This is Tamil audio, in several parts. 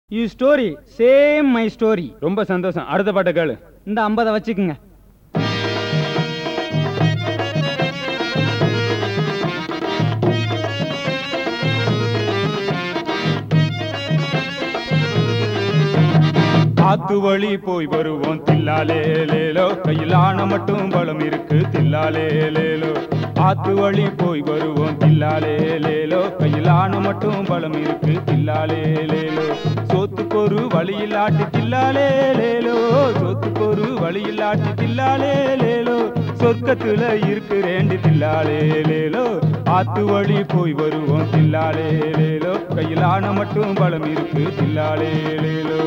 you story same my story ரொம்ப சந்தோஷம் அடுத்த பாட்டை கேளு இந்த ஐம்பதை வச்சுக்குங்க ஆத்து வழி போய் வருவோம் தில்லாலே லேலோ கையில் ஆன மட்டும் பலம் இருக்கு தில்லாலே லேலோ ஆத்து வழி போய் வருவோம் தில்லாலே லேலோ கையில் ஆன மட்டும் பலம் இருக்கு தில்லாலே லேலோ சோத்துக்கொரு வழியில் ஆட்டு தில்லாலே லேலோ சோத்துக்கொரு வழியில் ஆட்டு தில்லாலே லேலோ சொர்க்கத்துல இருக்கிறேண்டி தில்லாலே லேலோ ஆத்து வழி போய் வருவோம் தில்லாலே லேலோ கையில் ஆன மட்டும் பலம் இருக்கு தில்லாலே லேலோ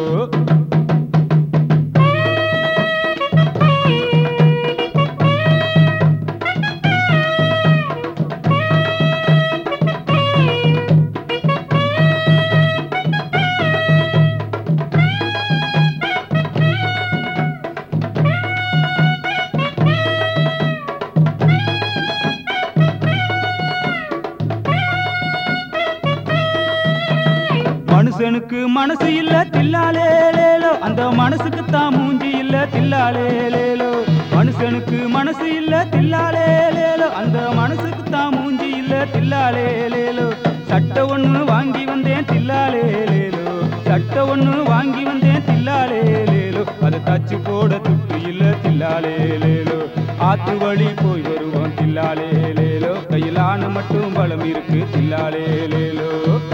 மனுஷனுக்கு மனசு இல்ல தில்லாலே லேலோ அந்த மனசுக்கு தான் மூஞ்சி இல்ல தில்லாலே லேலோ மனுஷனுக்கு மனசு இல்ல தில்லாலே லேலோ அந்த மனசுக்கு தான் மூஞ்சி இல்ல தில்லாலே லேலோ சட்டை ஒண்ணு வாங்கி வந்தேன் தில்லாலே லேலோ சட்டை ஒண்ணு வாங்கி வந்தேன் தில்லாலே லேலோ அதை தச்சு போட துட்டு இல்ல தில்லாலே லேலோ ஆத்து வழி போய் வருவோம் தில்லாலே லேலோ கையிலான மட்டும் பலம் இருக்கு தில்லாலே லேலோ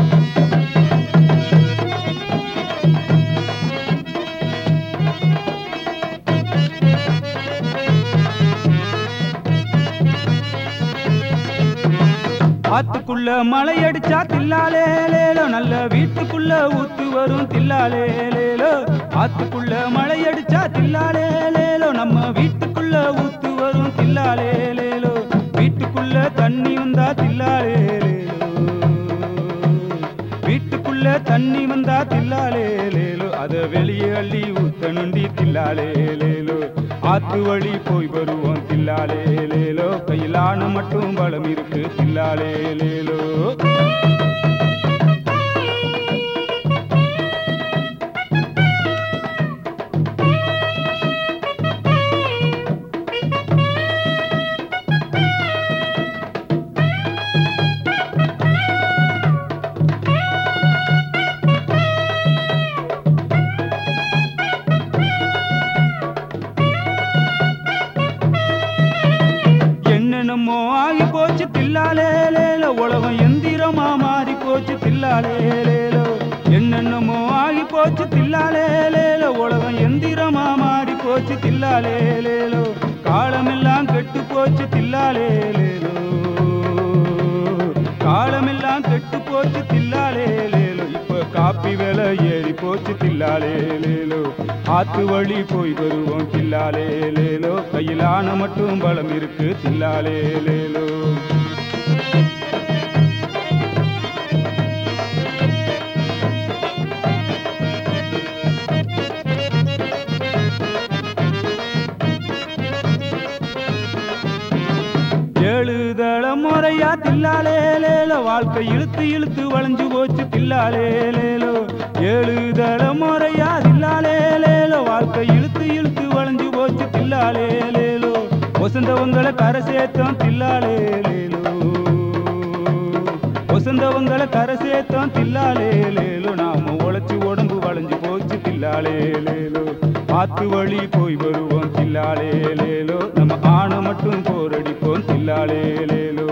ஆத்துக்குள்ள மழை அடிச்சா தில்லாலே லேலோ நல்ல வீட்டுக்குள்ள ஊத்து வரும் தில்லாலே லேலோ ஆத்துக்குள்ள மழை அடிச்சா தில்லாலே லேலோ நம்ம வீட்டுக்குள்ள ஊத்து வரும் தில்லாலே லேலோ வீட்டுக்குள்ள தண்ணி வந்தா தில்லாலே லேலோ வீட்டுக்குள்ள தண்ணி வந்தா தில்லாலே லேலோ அத வெளியே அள்ளி ஊத்தணுண்டி தில்லாலே லேலோ ஆத்து வழி போய் வருவோம் தில்லாலே லேலோ கையிலான மட்டும் பலம் இருக்கு தில்லாலே லேலோ என்னென்னமோ ஆகி போச்சு தில்லாலே லேலோ உலகம் எந்திரமா மாறி போச்சு தில்லாலே லேலோ என்னென்னமோ ஆகி போச்சு தில்லாலே லேலோ உலகம் எந்திரமா மாறி போச்சு தில்லாலே லேலோ காலமெல்லாம் கெட்டு போச்சு தில்லாலே லேலோ காலமெல்லாம் கெட்டு போச்சு தில்லாலே லேலோ இப்ப காப்பி விலை ஏறி போச்சு தில்லாலே லேலோ ஆத்து வழி போய் வருவோம் தில்லாலே லேலோ கையிலான மட்டும் பலம் இருக்கு தில்லாலே லேலோ ஏழு தள முறையா தில்லாலே லேலோ வாழ்க்கை இழுத்து இழுத்து வளைஞ்சு போச்சு தில்லாலே லேலோ ஏழு தள முறையா தில்லாலே லேலோ வாழ்க்கை இழுத்து இழுத்து வளைஞ்சு போச்சு தில்லாலே லேலோ வசந்தவங்களை கரை சேர்த்தோம் தில்லாலே லேலோ வசந்தவங்களை கரை சேர்த்தோம் தில்லாலே லேலோ நாம உழைச்சு உடம்பு வளைஞ்சு போச்சு தில்லாலே லேலோ ஆத்து வழி போய் வருவோம் தில்லாலே லேலோ நம்ம ஆணை மட்டும் போரடிப்போம் தில்லாலே லேலோ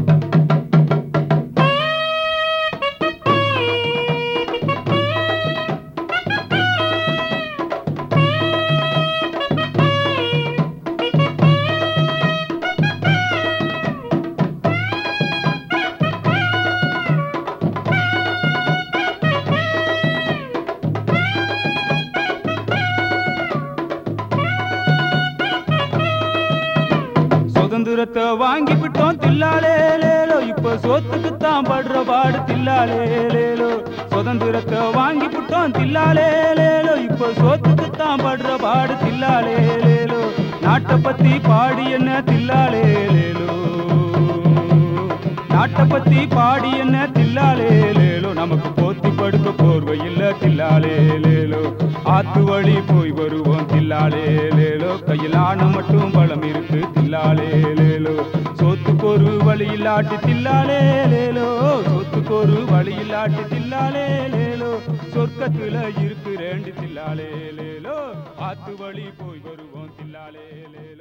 சுதந்திரத்தை வாங்கி விட்டோம் தில்லாலே லேலோ இப்ப சோத்துக்கு தான் படுற பாடு தில்லாலே லேலோ சுதந்திரத்தை வாங்கி விட்டோம் தில்லாலே லேலோ இப்ப சோத்துக்கு தான் படுற பாடு தில்லாலே லேலோ நாட்டை பத்தி பாடி என்ன தில்லாலே லேலோ நாட்டை பத்தி பாடி என்ன தில்லாலே லேலோ நமக்கு போத்தி படுக்க போர்வை இல்ல தில்லாலே லேலோ ஆத்து வழி போய் வருவோம் தில்லாலே லேலோ கையில் ஆணம் மட்டும் பலம் இருக்கு தில்லாலே லேலோ சோத்துக்கு ஒரு வழி இல்லாட்டி தில்லாலே லேலோ சொத்துக்கு ஒரு வழி இல்லாட்டி தில்லாலே லேலோ சொர்க்கத்துல இருக்கு ரெண்டு தில்லாலே லேலோ ஆத்து வழி போய் வருவோம் தில்லாலே லேலோ